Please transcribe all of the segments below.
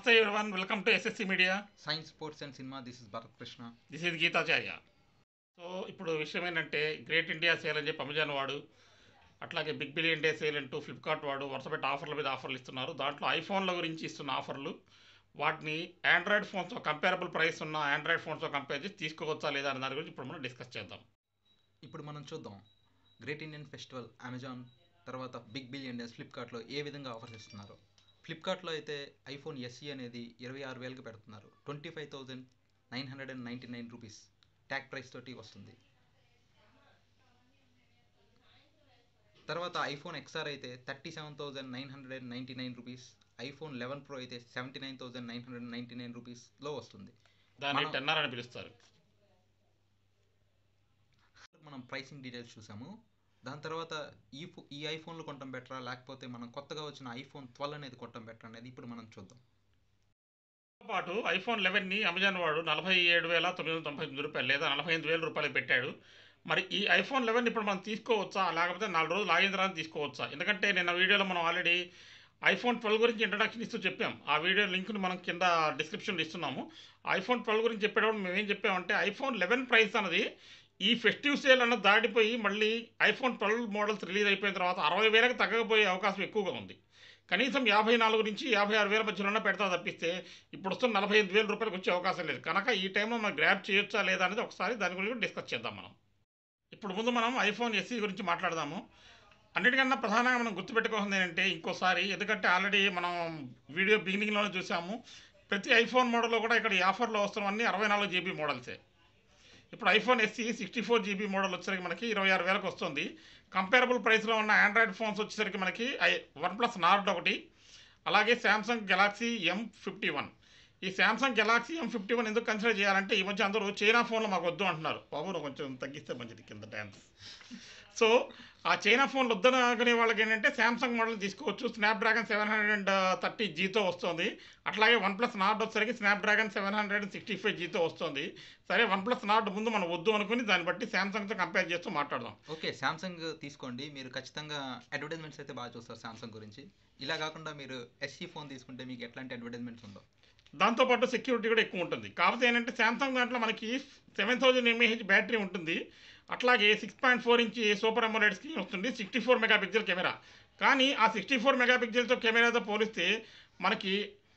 నమస్తే everyone welcome to SSC media science sports and cinema this is Bharat Krishna this is Geethacharya so ఇప్పుడు విషయం ఏంటంటే great India sale అని చెప్పి అమెజాన్ వాడు అట్లాగే బిగ్ బిలియన్ డే సేల్ అంటూ ఫ్లిప్కార్ట్ వాడు వరుస పెట్టి ఆఫర్ల మీద ఆఫర్లు ఇస్తున్నారు దాంట్లో ఐఫోన్ల గురించి ఇస్తున్న ఆఫర్లు వాటిని ఆండ్రాయిడ్ ఫోన్స్తో కంపేరబుల్ ప్రైస్ ఉన్న ఆండ్రాయిడ్ ఫోన్స్తో కంపేర్ చేసి తీసుకోవచ్చా లేదా అనే దాని గురించి ఇప్పుడు మనం డిస్కస్ చేద్దాం ఇప్పుడు మనం చూద్దాం గ్రేట్ ఇండియన్ ఫెస్టివల్ అమెజాన్ తర్వాత బిగ్ బిలియన్ డేస్ ఫ్లిప్కార్ట్లో ఏ విధంగా ఆఫర్స్ ఇస్తున్నారు ఫ్లిప్కార్ట్లో అయితే ఐఫోన్ ఎస్ఈ అనేది ఇరవై ఆరు వేలకు పెడుతున్నారు twenty five thousand nine hundred and ninety nine rupees tag price తోటి వస్తుంది తర్వాత ఐఫోన్ ఎక్స్ఆర్ అయితే thirty seven thousand nine hundred and ninety nine rupees iPhone eleven pro అయితే seventy nine thousand nine hundred ninety nine రూపీస్లో వస్తుంది దాన్ని మనం- టెన్నర్ అని పిలుస్తారు మనం ప్రైసింగ్ డీటెయిల్స్ చూసాము దాని తర్వాత ఈ ఫో ఈ ఐఫోన్లు కొనటం బెటరా లేకపోతే మనం కొత్తగా వచ్చిన ఐఫోన్ ట్వెల్వ్ అనేది కొనటం బెటర్ అనేది ఇప్పుడు మనం చూద్దాం తో పాటు ఐఫోన్ లెవెన్ని అమెజాన్ వాడు నలభై ఏడు వేల తొమ్మిది వందల తొంభై తొమ్మిది రూపాయలు లేదా నలభై ఎనిమిది వేల రూపాయలు పెట్టాడు మరి ఈ ఐఫోన్ లెవెన్ ఇప్పుడు మనం తీసుకోవచ్చా లేకపోతే నాలుగు రోజులు ఆగిన తర్వాత తీసుకోవచ్చా ఎందుకంటే నిన్న వీడియోలో మనం ఆల్రెడీ ఐఫోన్ ట్వెల్వ్ గురించి ఇంట్రడక్షన్ ఇస్తూ చెప్పాం ఆ వీడియో లింక్ని మనం కింద డిస్క్రిప్షన్లో ఇస్తున్నాము ఐఫోన్ ట్వెల్వ్ గురించి చెప్పేటప్పుడు మేము ఏం చెప్పామంటే ఐఫోన్ లెవెన్ ప్రైస్ అన్నది ఈ ఫెస్టివ్ సేల్ అన్నది దాటిపోయి మళ్ళీ ఐఫోన్ ట్వెల్వ్ మోడల్స్ రిలీజ్ అయిపోయిన తర్వాత అరవై వేలకు తగ్గకపోయే అవకాశం ఎక్కువగా ఉంది కనీసం యాభై నాలుగు నుంచి యాభై ఆరు వేల మధ్యలోనే పెడతా తప్పిస్తే ఇప్పుడు వస్తున్న నలభై ఐదు వేల రూపాయలకు వచ్చే అవకాశం లేదు కనుక ఈ టైంలో మనం గ్రాప్ చేయొచ్చా లేదా అనేది ఒకసారి దాని గురించి డిస్కస్ చేద్దాం మనం ఇప్పుడు ముందు మనం ఐఫోన్ ఎస్సీ గురించి మాట్లాడదాము అన్నిటికన్నా ప్రధానంగా మనం గుర్తుపెట్టుకోవాల్సింది ఏంటంటే ఇంకోసారి ఎందుకంటే ఆల్రెడీ మనం వీడియో బిగినింగ్లోనే చూసాము ప్రతి ఐఫోన్ మోడల్లో కూడా ఇక్కడ ఈ ఆఫర్లో వస్తున్నవన్నీ అరవై నాలుగు జీబీ మోడల్సే ఇప్పుడు iPhone SE sixty four GB model వచ్చేసరికి మనకి ఇరవై ఆరు వేలకు వస్తుంది కంపేరబుల్ ప్రైస్లో ఉన్న ఆండ్రాయిడ్ ఫోన్స్ వచ్చేసరికి మనకి ఐ వన్ ప్లస్ నార్డ్ ఒకటి అలాగే Samsung Galaxy M fifty one ఈ Samsung Galaxy M fifty one ఎందుకు కన్సిడర్ చేయాలంటే ఈ మధ్య అందరూ చైనా ఫోన్లు మాకు వద్దు అంటున్నారు బాబు నువ్వు కొంచెం తగ్గిస్తే మంచిది కింద డ్యాన్స్ సో ఆ చైనా ఫోన్లు వద్దనగనే వాళ్ళకి ఏంటంటే శాంసంగ్ మోడల్ తీసుకోవచ్చు Snapdragon seven hundred and thirty జీతో వస్తుంది అట్లాగే వన్ ప్లస్ నార్డ్ వచ్చేసరికి Snapdragon seven hundred and sixty ఫైవ్ జీతో వస్తుంది సరే వన్ ప్లస్ నార్డ్ ముందు మనం వద్దు అనుకుని దాన్ని బట్టి శాంసంగ్తో కంపేర్ చేస్తూ మాట్లాడదాం ఓకే శాంసంగ్ తీసుకోండి మీరు ఖచ్చితంగా అడ్వర్టైజ్మెంట్స్ అయితే బాగా చూస్తారు శాంసంగ్ గురించి ఇలా కాకుండా మీరు ఎస్సీ ఫోన్ తీసుకుంటే మీకు ఎట్లాంటి అడ్వర్టైజ్మెంట్స్ ఉండవు దాంతోపాటు సెక్యూరిటీ కూడా ఎక్కువ ఉంటుంది కాకపోతే ఏంటంటే శాంసంగ్ దాంట్లో మనకి సెవెన్ థౌజండ్ ఎంఏహెచ్ బ్యాటరీ ఉంటుంది అట్లాగే six point four inch super AMOLED screen వస్తుంది సిక్స్టీ ఫోర్ మెగాపిక్సెల్ కెమెరా కానీ ఆ సిక్స్టీ ఫోర్ మెగాపిక్సెల్తో కెమెరాతో పోలిస్తే మనకి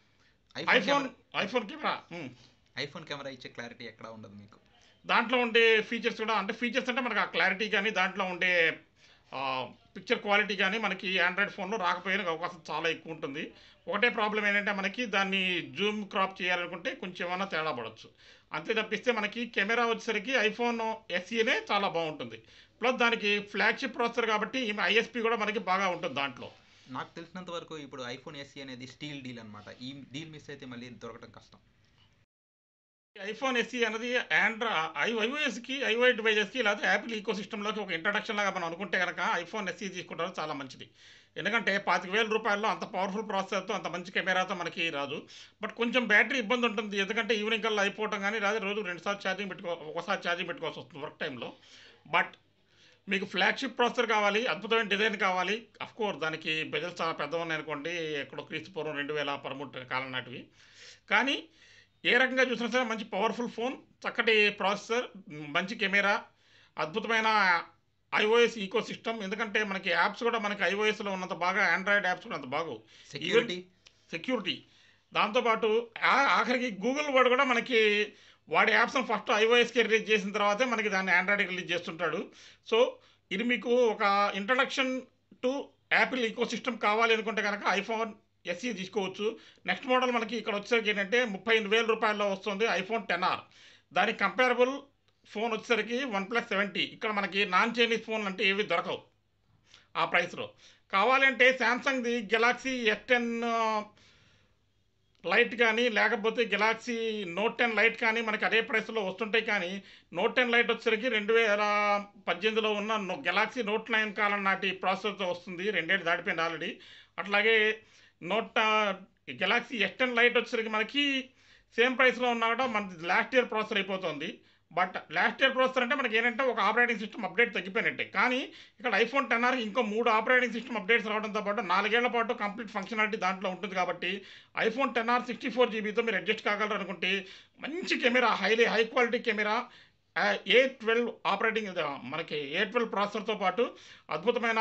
iPhone iPhone camera um, iPhone camera ఇచ్చే క్లారిటీ ఎక్కడ ఉండదు మీకు దాంట్లో ఉండే ఫీచర్స్ కూడా అంటే ఫీచర్స్ అంటే మనకి ఆ క్లారిటీ కానీ దాంట్లో ఉండే పిక్చర్ క్వాలిటీ కానీ మనకి ఆండ్రాయిడ్ ఫోన్లో రాకపోయే అవకాశం చాలా ఎక్కువ ఉంటుంది ఒకటే ప్రాబ్లం ఏంటంటే మనకి దాన్ని జూమ్ క్రాప్ చేయాలనుకుంటే కొంచెం ఏమైనా తేడా పడవచ్చు అంతే తప్పిస్తే మనకి కెమెరా వచ్చేసరికి ఐఫోన్ ఎస్ఈనే చాలా బాగుంటుంది ప్లస్ దానికి ఫ్లాగ్షిప్ ప్రాసెసర్ కాబట్టి ఐఎస్పి కూడా మనకి బాగా ఉంటుంది దాంట్లో నాకు తెలిసినంత వరకు ఇప్పుడు ఐఫోన్ ఎస్సీ అనేది స్టీల్ డీల్ అన్నమాట ఈ డీల్ మిస్ అయితే మళ్ళీ దొరకడం కష్టం ఐఫోన్ ఎస్సీ అనేది ఆండ్రా ఐ ఐఓఎస్కి ఐఓఐ డివైజెస్కి లేకపోతే యాపిల్ ఈకో సిస్టంలోకి ఒక ఇంట్రడక్షన్ లాగా మనం అనుకుంటే కనుక ఐఫోన్ ఎస్సీ తీసుకుంటారు చాలా మంచిది ఎందుకంటే పాతిక వేల రూపాయల్లో అంత పవర్ఫుల్ ప్రాసెసర్తో అంత మంచి కెమెరాతో మనకి రాదు బట్ కొంచెం బ్యాటరీ ఇబ్బంది ఉంటుంది ఎందుకంటే ఈవినింగ్ కల్లా అయిపోవటం కానీ లేదా రోజు రెండుసార్లు ఛార్జింగ్ పెట్టుకో ఒకసారి ఛార్జింగ్ పెట్టుకోవాల్సి వస్తుంది వర్క్ టైంలో బట్ మీకు ఫ్లాగ్షిప్ ప్రాసెసర్ కావాలి అద్భుతమైన డిజైన్ కావాలి అఫ్ కోర్స్ దానికి బెజల్స్ చాలా పెద్దగా ఉన్నాయి అనుకోండి ఎక్కడో క్రీస్తు పూర్వం రెండు వేల పదమూడు కాలం నాటివి కానీ ఏ రకంగా చూసినా సరే మంచి పవర్ఫుల్ ఫోన్ చక్కటి ప్రాసెసర్ మంచి కెమెరా అద్భుతమైన ఐఓఎస్ ఈకో సిస్టమ్ ఎందుకంటే మనకి యాప్స్ కూడా మనకి ఐఓఎస్లో ఉన్నంత బాగా ఆండ్రాయిడ్ యాప్స్ కూడా అంత బాగు సెక్యూరిటీ సెక్యూరిటీ దాంతోపాటు ఆ- ఆఖరికి గూగుల్ వాడు కూడా మనకి వాడి యాప్స్ని ఫస్ట్ ఐఓఎస్కి రిలీజ్ చేసిన తర్వాతే మనకి దాన్ని ఆండ్రాయిడ్కి రిలీజ్ చేస్తుంటాడు సో ఇది మీకు ఒక introduction to Apple ecosystem కావాలి అనుకుంటే కనుక ఐఫోన్ ఎస్సీ తీసుకోవచ్చు నెక్స్ట్ మోడల్ మనకి ఇక్కడ వచ్చేసరికి ఏంటంటే ముప్పై ఎనిమిది వేల రూపాయల్లో వస్తుంది ఐఫోన్ టెన్ ఆర్ దానికి కంపేరబుల్ ఫోన్ వచ్చేసరికి వన్ ప్లస్ సెవెంటీ ఇక్కడ మనకి నాన్ చైనీస్ ఫోన్ అంటే ఏవి దొరకవు ఆ ప్రైస్లో కావాలంటే శాంసంగ్ది గెలాక్సీ ఎస్ టెన్ లైట్ కానీ లేకపోతే గెలాక్సీ నోట్ టెన్ లైట్ కానీ మనకి అదే ప్రైస్లో వస్తుంటాయి కానీ నోట్ టెన్ లైట్ వచ్చేసరికి రెండు వేల పద్దెనిమిదిలో ఉన్న నో- గెలాక్సీ నోట్ నైన్ కాలం నాటి ప్రాసెసర్తో వస్తుంది రెండేళ్ళు దాటిపోయింది ఆల్రెడీ అట్లాగే Note Galaxy S ten lite వచ్చేసరికి మనకి సేమ్ ప్రైస్లో ఉన్నా కూడా మనకి లాస్ట్ ఇయర్ ప్రాసెసర్ అయిపోతుంది బట్ లాస్ట్ ఇయర్ ప్రాసెసర్ అంటే మనకి ఏంటంటే ఒక ఆపరేటింగ్ సిస్టమ్ అప్డేట్ తగ్గిపోయినట్టే కానీ ఇక్కడ ఐఫోన్ టెన్ ఆర్ ఇంకో మూడు ఆపరేటింగ్ సిస్టమ్ అప్డేట్స్ రావడంతో పాటు నాలుగేళ్ల పాటు కంప్లీట్ ఫంక్షనాలిటీ దాంట్లో ఉంటుంది కాబట్టి iPhone ten R sixty four జీబీతో మీరు అడ్జస్ట్ కాగలరు అనుకుంటే మంచి camera highly high quality camera A twelve operating మనకి ఏ ట్వెల్వ్ ప్రాసెసర్తో పాటు అద్భుతమైన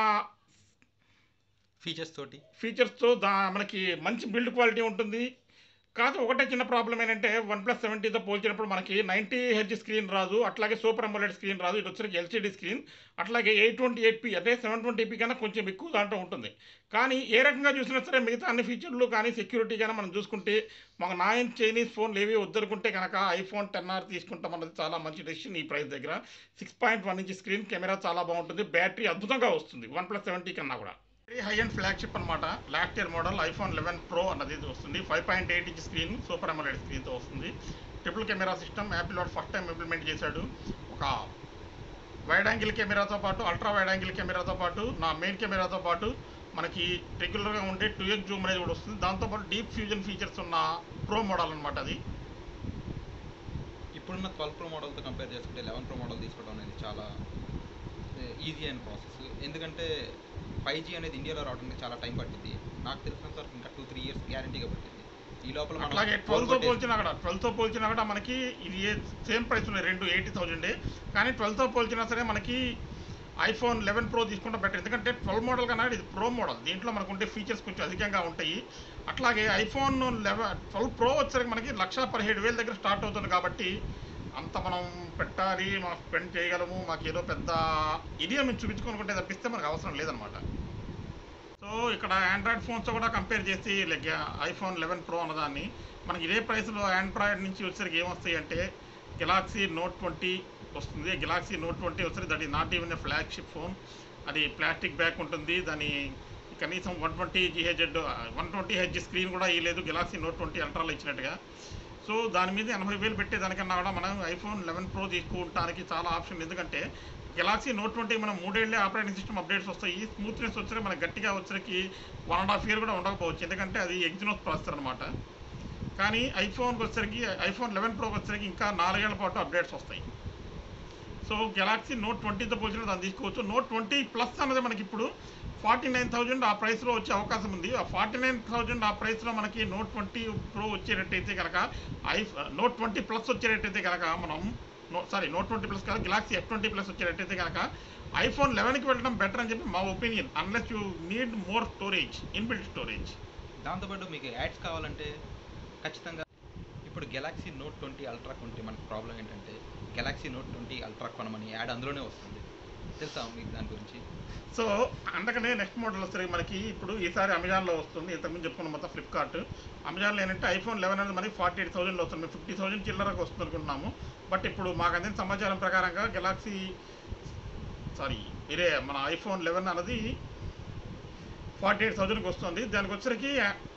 ఫీచర్స్ తోటి ఫీచర్స్తో దా మనకి మంచి బిల్డ్ క్వాలిటీ ఉంటుంది కాదు ఒకటే చిన్న ప్రాబ్లం ఏంటంటే వన్ ప్లస్ సెవెంటీతో పోల్చినప్పుడు మనకి నైంటీ హెచ్ స్క్రీన్ రాదు అట్లాగే సూపర్ అమోలెడ్ స్క్రీన్ రాదు ఇటు వచ్చరికి ఎల్సీడీ స్క్రీన్ అట్లాగే ఎయిట్ ట్వంటీ ఎయిట్ పీ అంటే సెవెన్ ట్వంటీ పీ కన్నా కొంచెం ఎక్కువ దాంట్లో ఉంటుంది కానీ ఏ రకంగా చూసినా సరే మిగతా అన్ని ఫీచర్లు కానీ సెక్యూరిటీ కానీ మనం చూసుకుంటే మాకు నాయన్ చైనీస్ ఫోన్లు ఏవి వద్దనుకుంటే కనుక ఐఫోన్ టెన్ ఆర్ తీసుకుంటాం అన్నది చాలా మంచి డెసిషన్ ఈ ప్రైస్ దగ్గర six point one inch screen camera చాలా బాగుంటుంది బ్యాటరీ అద్భుతంగా వస్తుంది వన్ ప్లస్ సెవెంటీ కన్నా కూడా వెరీ హై అండ్ ఫ్లాగ్షిప్ అనమాట last year model iPhone eleven pro అన్నది ఇది వస్తుంది five point eight inch screen super AMOLED స్క్రీన్తో వస్తుంది ట్రిపుల్ కెమెరా సిస్టమ్ యాపిల్ వాడు ఫస్ట్ టైం ఇంప్లిమెంట్ చేశాడు ఒక వైడ్ యాంగిల్ కెమెరాతో పాటు అల్ట్రా వైడ్ యాంగిల్ కెమెరాతో పాటు నా మెయిన్ కెమెరాతో పాటు మనకి రెగ్యులర్గా ఉండే టూ ఎక్స్ జూమ్ అనేది కూడా వస్తుంది దాంతోపాటు డీప్ ఫ్యూజన్ ఫీచర్స్ ఉన్న ప్రో మోడల్ అనమాట అది ఇప్పుడున్న ట్వెల్వ్ ప్రో మోడల్తో కంపేర్ చేసుకుంటే లెవెన్ ప్రో మోడల్ తీసుకోవడం అనేది చాలా ఈజీ అయిన ప్రాసెస్ ఎందుకంటే ఫైవ్ జీ అనేది ఇండియాలో రావడానికి చాలా టైం పట్టింది నాకు తెలిసినంత వరకు ఇంకా టూ త్రీ ఇయర్స్ గ్యారంటీగా పట్టింది ఈ లోపల మనం అట్లాగే phone ట్వెల్వ్తో కొట్టేసి- పోల్చిన అక్కడ ట్వెల్వ్తో పోల్చిన అక్కడ మనకి ఇది సేమ్ ప్రైస్ ఉన్నాయి రెండు ఎయిటీ థౌజండే కానీ ట్వెల్వ్తో పోల్చినా సరే మనకి ఐఫోన్ లెవెన్ ప్రో తీసుకుంటే బెటర్ ఎందుకంటే ట్వెల్వ్ మోడల్ కన్నా ఇది ప్రో మోడల్ దీంట్లో మనకు ఉండే ఫీచర్స్ కొంచెం అధికంగా ఉంటాయి అట్లాగే ఐఫోన్ లెవెన్ ట్వెల్వ్ ప్రో వచ్చేసరికి మనకి లక్ష పదిహేడు వేల దగ్గర స్టార్ట్ అవుతుంది కాబట్టి అంత మనం పెట్టాలి మనం స్పెండ్ చేయగలము మాకు ఏదో పెద్ద ఇది మేము చూపించుకోనుకుంటే తప్పిస్తే మనకు అవసరం లేదనమాట సో ఇక్కడ ఆండ్రాయిడ్ ఫోన్స్తో కూడా కంపేర్ చేసి లైక్ ఐఫోన్ లెవెన్ ప్రో అన్నదాన్ని మనకి ఇదే ప్రైస్లో ఆండ్రాయిడ్ నుంచి వచ్చేసరికి ఏమొస్తాయి అంటే గెలాక్సీ నోట్ ట్వంటీ వస్తుంది గెలాక్సీ నోట్ ట్వంటీ వచ్చేసరికి that is not even a flagship phone అది ప్లాస్టిక్ బ్యాక్ ఉంటుంది దాని కనీసం one twenty GHz one twenty H screen కూడా ఇవ్వలేదు గెలాక్సీ నోట్ ట్వంటీ అల్ట్రాలో ఇచ్చినట్టుగా సో దాని మీద ఎనభై వేలు పెట్టే దానికన్నా కూడా మనం ఐఫోన్ లెవెన్ ప్రో తీసుకుంటానికి చాలా ఆప్షన్ ఎందుకంటే గెలాక్సీ నోట్ ట్వంటీ మనం మూడేళ్ళే ఆపరేటింగ్ సిస్టమ్ అప్డేట్స్ వస్తాయి స్మూత్నెస్ వచ్చరికి మనకి గట్టిగా వచ్చరికి వన్ అండ్ హాఫ్ ఇయర్ కూడా ఉండకపోవచ్చు ఎందుకంటే అది ఎగ్జినోస్ ప్రాసెసర్ అనమాట కానీ ఐఫోన్కి వచ్చరికి ఐఫోన్ లెవెన్ ప్రోకి వచ్చరికి ఇంకా నాలుగేళ్ల పాటు అప్డేట్స్ వస్తాయి సో గెలాక్సీ నోట్ ట్వంటీతో పోల్చిన దాన్ని తీసుకోవచ్చు నోట్ ట్వంటీ ప్లస్ అన్నది మనకి ఇప్పుడు ఫార్టీ నైన్ థౌజండ్ ఆ ప్రైస్లో వచ్చే అవకాశం ఉంది ఆ ఫార్టీ నైన్ థౌజండ్ ఆ ప్రైస్లో మనకి నోట్ ట్వంటీ ప్రో వచ్చేటట్టయితే కనుక ఐ నోట్ ట్వంటీ ప్లస్ వచ్చేటట్టయితే కనుక మనం no sorry Note twenty plus కాదు గెలాక్సీ ఎఫ్ ట్వంటీ ప్లస్ వచ్చేటట్టయితే కనుక ఐఫోన్ లెవెన్కి వెళ్ళడం బెటర్ అని చెప్పి మా opinion unless you need more storage inbuilt storage దాంతోపాటు మీకు యాడ్స్ కావాలంటే ఖచ్చితంగా ఇప్పుడు గెలాక్సీ నోట్ ట్వంటీ అల్ట్రా కొంటే మనకు ప్రాబ్లం ఏంటంటే గెలాక్సీ నోట్ ట్వంటీ అల్ట్రా కొనమని యాడ్ అందులోనే వస్తుంది తెలుసా మీకు దాని గురించి సో అందుకనే నెక్స్ట్ మోడల్ వస్తుంది మనకి ఇప్పుడు ఈసారి అమెజాన్లో వస్తుంది ఇంతకుముందు చెప్పుకున్న మొత్తం ఫ్లిప్కార్ట్ అమెజాన్లో ఏంటంటే ఐఫోన్ లెవెన్ అనేది మనకి ఫార్టీ ఎయిట్ థౌసండ్లో వస్తుంది మేము ఫిఫ్టీ థౌసండ్ చిల్లరకు వస్తుంది అనుకుంటున్నాము బట్ ఇప్పుడు మాకు అందిన సమాచారం ప్రకారంగా గెలాక్సీ సారీ ఇదే మన ఐఫోన్ లెవెన్ అనేది ఫార్టీ ఎయిట్ థౌసండ్కి వస్తుంది దానికి వచ్చరికి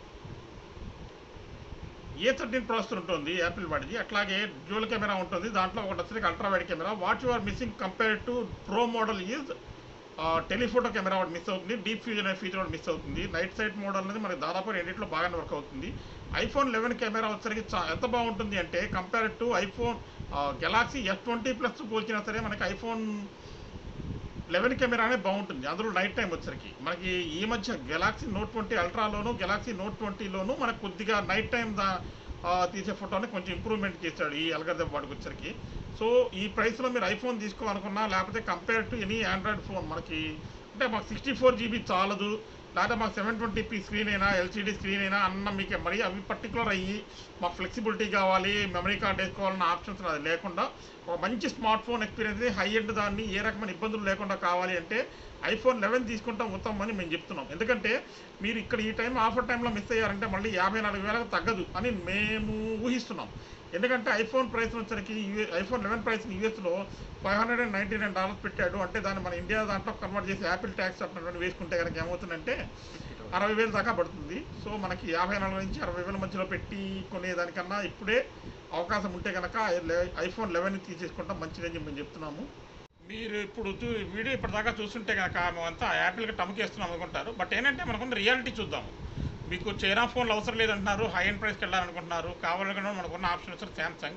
ఏ థర్టీన్ ప్రాసెసర్ ఉంటుంది యాపిల్ వాడిది అట్లాగే డ్యూల్ కెమెరా ఉంటుంది దాంట్లో ఒకటి వచ్చరికి ultra wide camera what you are missing compare to pro model is telephoto camera ఒకటి మిస్ అవుతుంది డీప్ ఫ్యూజన్ అనే ఫీచర్ ఒకటి మిస్ అవుతుంది నైట్ సైడ్ మోడల్ అనేది మనకి దాదాపు రెండింటిలో బాగానే వర్క్ అవుతుంది ఐఫోన్ లెవెన్ కెమెరా వచ్చరికి చా ఎంత బాగుంటుంది అంటే compare to iPhone Galaxy F twenty plus పోల్చినా సరే మనకి ఐఫోన్ లెవెన్ కెమెరానే బాగుంటుంది అందులో నైట్ టైం వచ్చరికి మనకి ఈ మధ్య గెలాక్సీ నోట్ ట్వంటీ అల్ట్రాలోను గెలాక్సీ నోట్ ట్వంటీలోను మనకు కొద్దిగా నైట్ టైం దా ఆ, తీసే ఫోటోని కొంచెం ఇంప్రూవ్మెంట్ చేశాడు ఈ అల్గర్థం వాడికి వచ్చరికి సో ఈ ప్రైస్లో మీరు ఐఫోన్ తీసుకోవాలనుకున్నా లేకపోతే compare to any Android phone మనకి అంటే మాకు సిక్స్టీ ఫోర్ జీబీ చాలదు లేదా మాకు సెవెన్ ట్వంటీ పీ స్క్రీన్ అయినా ఎల్సీడీ స్క్రీన్ అయినా అన్న మీకు మరీ అవి పర్టికులర్ అయ్యి మాకు ఫ్లెక్సిబిలిటీ కావాలి మెమరీ కార్డ్ వేసుకోవాలన్న ఆప్షన్స్ అది లేకుండా ఒక మంచి smartphone experience high end దాన్ని ఏ రకమైన ఇబ్బందులు లేకుండా కావాలి అంటే ఐఫోన్ లెవెన్ తీసుకుంటాం ఉత్తమం అని మేము చెప్తున్నాం ఎందుకంటే మీరు ఇక్కడ ఈ టైం ఆఫర్ టైంలో మిస్ అయ్యారంటే మళ్ళీ యాభై నాలుగు వేలకు తగ్గదు అని మేము ఊహిస్తున్నాం ఎందుకంటే ఐఫోన్ ప్రైస్ వచ్చరికి ఐఫోన్ లెవెన్ ప్రైస్ యూఎస్లో five hundred and ninety nine dollars పెట్టాడు అంటే దాన్ని మన ఇండియా దాంట్లో కన్వర్ట్ చేసి యాపిల్ ట్యాక్స్ అట్లా వేసుకుంటే కనుక ఏమవుతుందంటే అరవై వేలు దాకా పడుతుంది సో మనకి యాభై నాలుగు నుంచి అరవై వేల మధ్యలో పెట్టి కొనేదానికన్నా ఇప్పుడే అవకాశం ఉంటే కనుక ఐఫోన్ లెవెన్ తీసేసుకుంటాం మంచిదని చెప్పి మేము చెప్తున్నాము మీరు ఇప్పుడు చూ- వీడియో ఇప్పటిదాకా చూస్తుంటే కనుక మేమంతా యాపిల్కి టమ్కేస్తున్నాం అనుకుంటారు బట్ ఏంటంటే మనకున్న రియాలిటీ చూద్దాము మీకు చైనా ఫోన్లు అవసరం లేదంటున్నారు హై ఎండ్ ప్రైస్కి వెళ్ళాలనుకుంటున్నారు కావాలనుకున్న మనకున్న ఆప్షన్ వచ్చి శాంసంగ్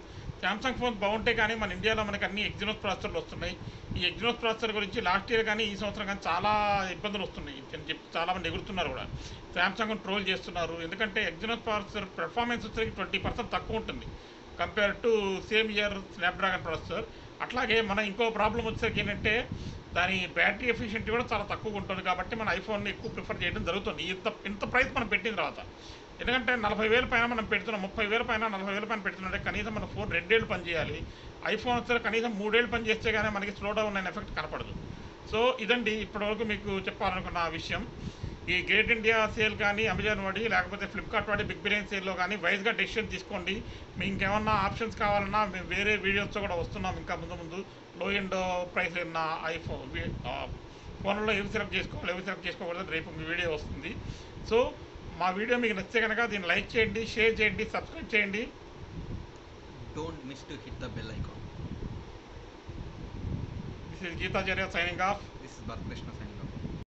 శాంసంగ్ ఫోన్ బాగుంటాయి కానీ మన ఇండియాలో మనకి అన్ని ఎగ్జినోస్ ప్రాసెసర్లు వస్తున్నాయి ఈ ఎగ్జినోస్ ప్రాసెసర్ గురించి లాస్ట్ ఇయర్ కానీ ఈ సంవత్సరం కానీ చాలా ఇబ్బందులు వస్తున్నాయి అని చెప్పి చాలామంది ఎగురుతున్నారు కూడా శాంసంగ్ ట్రోల్ చేస్తున్నారు ఎందుకంటే ఎగ్జినోస్ ప్రాసెసర్ పెర్ఫార్మెన్స్ వచ్చేసరికి ట్వంటీ పర్సెంట్ తక్కువ ఉంటుంది compare to same year Snapdragon processor అట్లాగే మన ఇంకో ప్రాబ్లం వచ్చేసరికి ఏంటంటే దాని బ్యాటరీ ఎఫిషియన్సీ కూడా చాలా తక్కువ ఉంటుంది కాబట్టి మన ఐఫోన్ని ఎక్కువ ప్రిఫర్ చేయడం జరుగుతుంది ఇంత ఇంత ప్రైస్ మనం పెట్టిన తర్వాత ఎందుకంటే నలభై వేల పైన మనం పెడుతున్నాం ముప్పై వేల పైన నలభై వేల పైన పెడుతుంటే కనీసం మన ఫోన్ రెండేళ్ళు పనిచేయాలి ఐఫోన్ వచ్చే కనీసం మూడేళ్ళు పని చేస్తే కానీ మనకి స్లో డౌన్ అయిన ఎఫెక్ట్ కనపడదు సో ఇదండి ఇప్పటివరకు మీకు చెప్పాలనుకున్న ఆ విషయం ఈ గ్రేట్ ఇండియా సేల్ కానీ అమెజాన్ వాడి లేకపోతే ఫ్లిప్కార్ట్ వాడి బిగ్ బిలియన్ సేల్లో కానీ వైజ్గా డెసిషన్ తీసుకోండి మీకు ఇంకేమన్నా ఆప్షన్స్ కావాలన్నా మేము వేరే వీడియోస్తో కూడా వస్తున్నాం ఇంకా ముందు ముందు లో ఎండ్ ప్రైస్ ఉన్న ఐఫోన్ ఫోన్లో ఏవి సెలెక్ట్ చేసుకోవాలి ఏవి సెలెక్ట్ చేసుకోకూడదు రేపు మీ వీడియో వస్తుంది సో మా వీడియో మీకు నచ్చితే కనుక దీన్ని లైక్ చేయండి షేర్ చేయండి సబ్స్క్రైబ్ చేయండి don't miss to hit the bell icon this is Geethacharya signing off this is Balakrishna sign